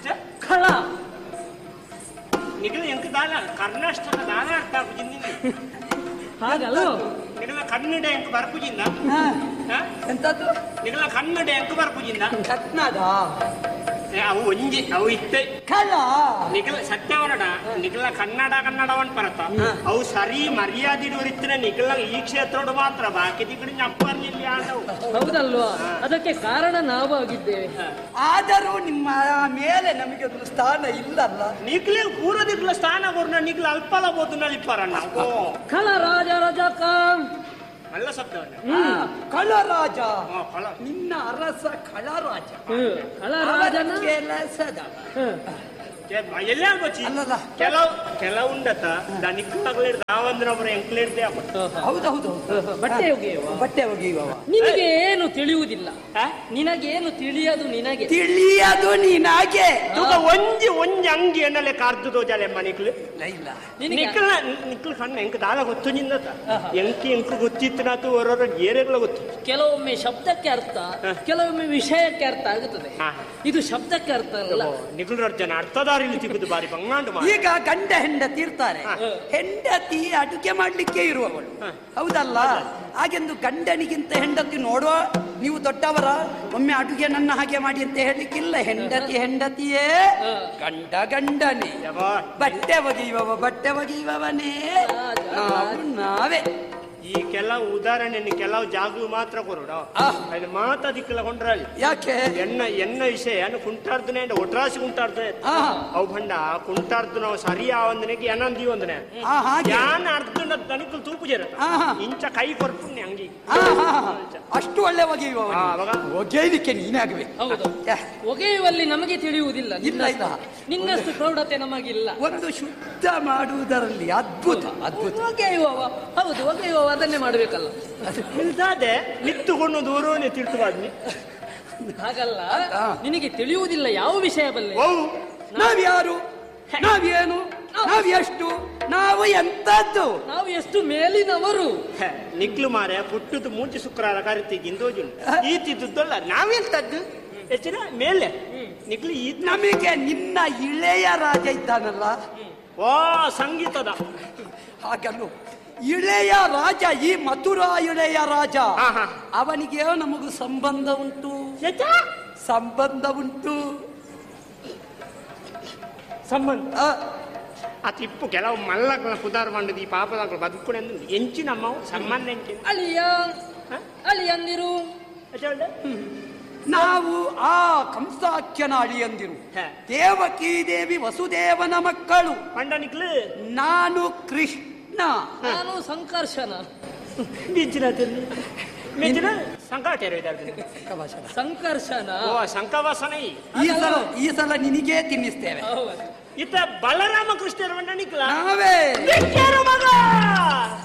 ಖಳ ನಿಗಲ ಎಂಕ ದಾಲ ಕರ್ನಾಟಕ ದಾನ ಅರ್ಥ ಆಗುಜಿಂದ ಹಾಗಲ್ಲ ನಿಗಲ ಕನ್ನಡ ಎಂಕ ಬರ್ಪುಜಿಂದ ಹಾ, ಹಾ? ಎಂತದ್ದು ನಿಗಲ ಕನ್ನಡ ಎಂಕ ಬರ್ಪುಜಿಂದ ಕತ್ನದ ಏ, ಅವು ಒಂಜಿ ಅವು ಇತ್ತೆ ಕಲ ನಿಗಲ ಸತ್ಯವರಡ ನಿಗಲ ಕನ್ನಡ ಕನ್ನಡವನ್ ಪರತ ಅವು ಸರಿ ಮರ್ಯಾದೆ ಇಡುವರಿತ್ತಿನ ನಿಗಲ ಈ ಕ್ಷೇತ್ರೋಡು ಮಾತ್ರ ಬಾಕಿ ದಿಕ್ಕಡಿ ನಪ್ಪರ್ಲಿಲ್ಲ ಆದವು ಹೌದಲ್ವಾ ಅದಕ್ಕೆ ಕಾರಣ ನಾವಾಗಿದ್ದೇವೆ ಆದರೂ ನಿಮ್ಮ ಮೇಲೆ ನಮಗೆ ಒಂದು ಸ್ಥಾನ ಇಲ್ಲಲ್ಲ ನಿಗ್ಲೆ ಪೂರದಿಗ್ಲ ಸ್ಥಾನ ಕೊರ್ನ ನಿಗ್ಲ ಅಲ್ಪಲ ಬೋದು ನಲಿಪ್ಪರಣ್ಣ ಓ ಖಳ ರಾಜ ರಜಕ ಅಲ್ಲ ಸತ್ಯವನ್ನ ಆ, ಕಳರಾಜ ಹಾ ಫಲ ನಿನ್ನ ಅರಸ ಕಳರಾಜ ಹ್ಮ್. ಖಳ ಅವನ ರಾಜನ ಕೆಲಸದ ಹ್ಮ್. ಎಲ್ಲ ಗೊಚ್ಚಿ ಅಲ್ಲಲ್ಲ. ಕೆಲವು ಕೆಲವುಂಡತ ದನಿಕ್ಕಾಗ್ಲಿಡ್ ನಾವಂದ್ರವ್ರ ಎಂಕ್ಲಿಡ್ದೆ ಅಪ್ಪ ಹೌದೌದು ಬಟ್ಟೆ ಒಗೆಯುವ ಬಟ್ಟೆ ಒಗೆಯುವವ ನಿನಗೆ ಏನು ತಿಳಿಯುವುದಿಲ್ಲ ನಿನಗೇನು ತಿಳಿಯದು ನಿನಗೆ ತಿಳಿಯದು ನೀನಾಗೆ ತೂಕ ಒಂಜಿ ಒಂಜಿ ಅಂಗಿ ಎನ್ನಲೆ ಕಾರ್ದುದೋ ಜಲೆಮ್ಮ ನಿಕ್ಲು ಇಲ್ಲ ಇಲ್ಲ ನಿನಗೆ ನಿಕ್ಲ ನಿಕ್ಲು ಕಣ್ಣ ಎಂಕ ದಾಲ ಗೊತ್ತು ನಿಂದತ ಎಂಕಿ ಎಂಕ ಗೊತ್ತಿತ್ತನಾತು ಹೊರ ಏರೆಗ್ಲ ಗೊತ್ತು ಕೆಲವೊಮ್ಮೆ ಶಬ್ದಕ್ಕೆ ಅರ್ಥ ಕೆಲವೊಮ್ಮೆ ವಿಷಯಕ್ಕೆ ಅರ್ಥ ಆಗುತ್ತದೆ ಹಾ. ಇದು ಶಬ್ದಕ್ಕೆ ಅರ್ಥ ಅಲ್ಲ ನಿಕ್ಲು ಜನ ಅರ್ಥದಾರಿಲಿ ಸಿಗುದು ಬಾರಿ ಬಂಗಾಂಡು ಮಾ ಈಗ ಗಂಡ ಹೆಂಡತಿ ಇರ್ತಾರೆ ಹೆಂಡತಿ ಅಡುಗೆ ಮಾಡ್ಲಿಕ್ಕೆ ಇರುವವಳು ಹೌದಲ್ಲ ಹಾಗೆಂದು ಗಂಡನಿಗಿಂತ ಹೆಂಡತಿ ನೋಡುವ ನೀವು ದೊಡ್ಡವರ ಒಮ್ಮೆ ಅಡುಗೆ ನನ್ನ ಹಾಗೆ ಮಾಡಿ ಅಂತ ಹೇಳಲಿಕ್ಕಿಲ್ಲ ಹೆಂಡತಿ ಹೆಂಡತಿಯೇ ಗಂಡ ಗಂಡನೇ ಯವ್ವ, ಬಟ್ಟೆ ಒಗೆಯುವವ ಬಟ್ಟೆ ಒಗೆಯುವವನೇ ನಾವು ನಾವೇ ಈ ಕೆಲವು ಉದಾಹರಣೆ ಕೆಲವು ಜಾಗ ಮಾತ್ರ ಕೊರಡ ಆ. ಅದು ಮಾತ ದಿಕ್ಕಲ ಕೊಂಡ್ರಲ್ಲಿ ಯಾಕೆ ಎನ್ನ ಎನ್ನ ವಿಷಯ ಕುಂಟಾರ್ದನೆ ಒಟ್ರಾಸಿ ಕುಂಟಾರ್ದನೆ ಆ. ಅವು ಬಂಡ ಕುಂಟಾರ್ದು ನಾವು ಸರಿ ಆವಂದನೆಗೆ ಏನಂದಿ ಒಂದನೆ ಆ, ಹಾಗೆ ಯಾನ್ ಅರ್ಧನ ದನಕಲ್ ತೂಪು ಜರತ ಆ, ಹಾ. ಇಂಚ ಕೈ ಕೊರ್ಪುಣ್ಯ ಅಂಗಿ ಆ, ಹಾ, ಹಾ. ಅಷ್ಟು ಒಳ್ಳೆ ಒಗೆಯುವವ ಆ, ಅವಾಗ? ಒಗೆಯಲಿಕ್ಕೆ ನೀನಾಗಬೇಕು ಹೌದು ಯಾ. ಒಗೆಯುವಲ್ಲಿ ನಮಗೆ ತಿಳಿಯುವುದಿಲ್ಲ ಇಲ್ಲ, ಇಲ್ಲ. ನಿನ್ನಷ್ಟು ಪ್ರೌಢತೆ ನಮಗಿಲ್ಲ ಒಂದು ಶುದ್ಧ ಮಾಡುವುದರಲ್ಲಿ ಅದ್ಭುತ ಅದ್ಭುತ ಒಗೆಯುವವ ಹೌದು ಒಗೆಯುವವ ಅದನ್ನೇ ಮಾಡಬೇಕಲ್ಲ ಇಲ್ದಾದೆ ನಿತ್ತುಕೊಂಡು ದೂರವನ್ನೇ ತಿಳ್ತುವಾದ್ನಿ ಹಾಗಲ್ಲ ಆ. ನಿನಗೆ ತಿಳಿಯುವುದಿಲ್ಲ ಯಾವ ವಿಷಯ ಬಲ್ಲೆ ಓ ನಾವ್ಯಾರು ನಾವೇನು ನಾವ್ ಎಷ್ಟು ನಾವು ಎಂತದ್ದು ನಾವು ಎಷ್ಟು ಮೇಲಿನವರು ಹೆ, ನಿಕ್ಲು ಮಾರೆ ಪುಟ್ಟದು ಮೂತಿ ಶುಕ್ರವಾರ ಕರಿತಿಗೆ ಇಂದೋಜುಂಡು ಈತಿದ್ದಲ್ಲ ನಾವೆಂತದ್ದು ಹೆಚ್ಚಿನ ಮೇಲೆ ನಿಕ್ಲು ಈ ನಮಗೆ ನಿನ್ನ ಇಳೆಯ ರಾಜ ಇದ್ದಾನಲ್ಲ ಓ ಸಂಗೀತದ ಹಾಗಲ್ಲು ಇಳೆಯ ರಾಜ ಈ ಮಥುರಾ ಇಳೆಯ ರಾಜ ಹಾ, ಹಾ. ಅವನಿಗೆ ನಮಗೂ ಸಂಬಂಧ ಉಂಟು ಎತ್ತ? ಸಂಬಂಧ ಉಂಟು ಸಂಬಂಧ ಆ, ಆ ತಿಪ್ಪು ಕೆಲವು ಮಲ್ಲಗಳ ಕುದಾರ ಮಾಡಿದ ಈ ಪಾಪದಾಗಳು ಬದುಕುಣೆ ಎಂಚಿನಮ್ಮ ಸಂಬಂಧ ಎಂಚಿನ ಅಳಿಯ ಹ? ಅಳಿಯಂದಿರು ಅಚ್ಚಳ್ಳೆ? ನಾವು ಆ ಕಂಸಾಖ್ಯನ ಅಳಿಯಂದಿರು ಹೆ. ದೇವಕಿ ದೇವಿ ವಸುದೇವನ ಮಕ್ಕಳು ಪಂಡ ನಿಕ್ಲು ನಾನು ಕೃಷ್ಣ ನಾನು ಸಂಕರ್ಷಣ ಮಿಂಚಿನ ಮಿಂಚಿನ ಸಂಕಾಟ ಸಂಕರ್ಷಣ ಓ ಸಂಕವಾಸನ ಈ. ಈ ಸಲ ಈ ಸಲ ನಿನಗೇ ತಿನ್ನಿಸ್ತೇವೆ ಹೌದು. ಇತ್ತ ಬಲರಾಮ ಕೃಷ್ಣರ ಮಂಡ ನಿಕ್ಲ ನಾವೇ ನಿಕ್ಕ್ಯಾರು ಮಗ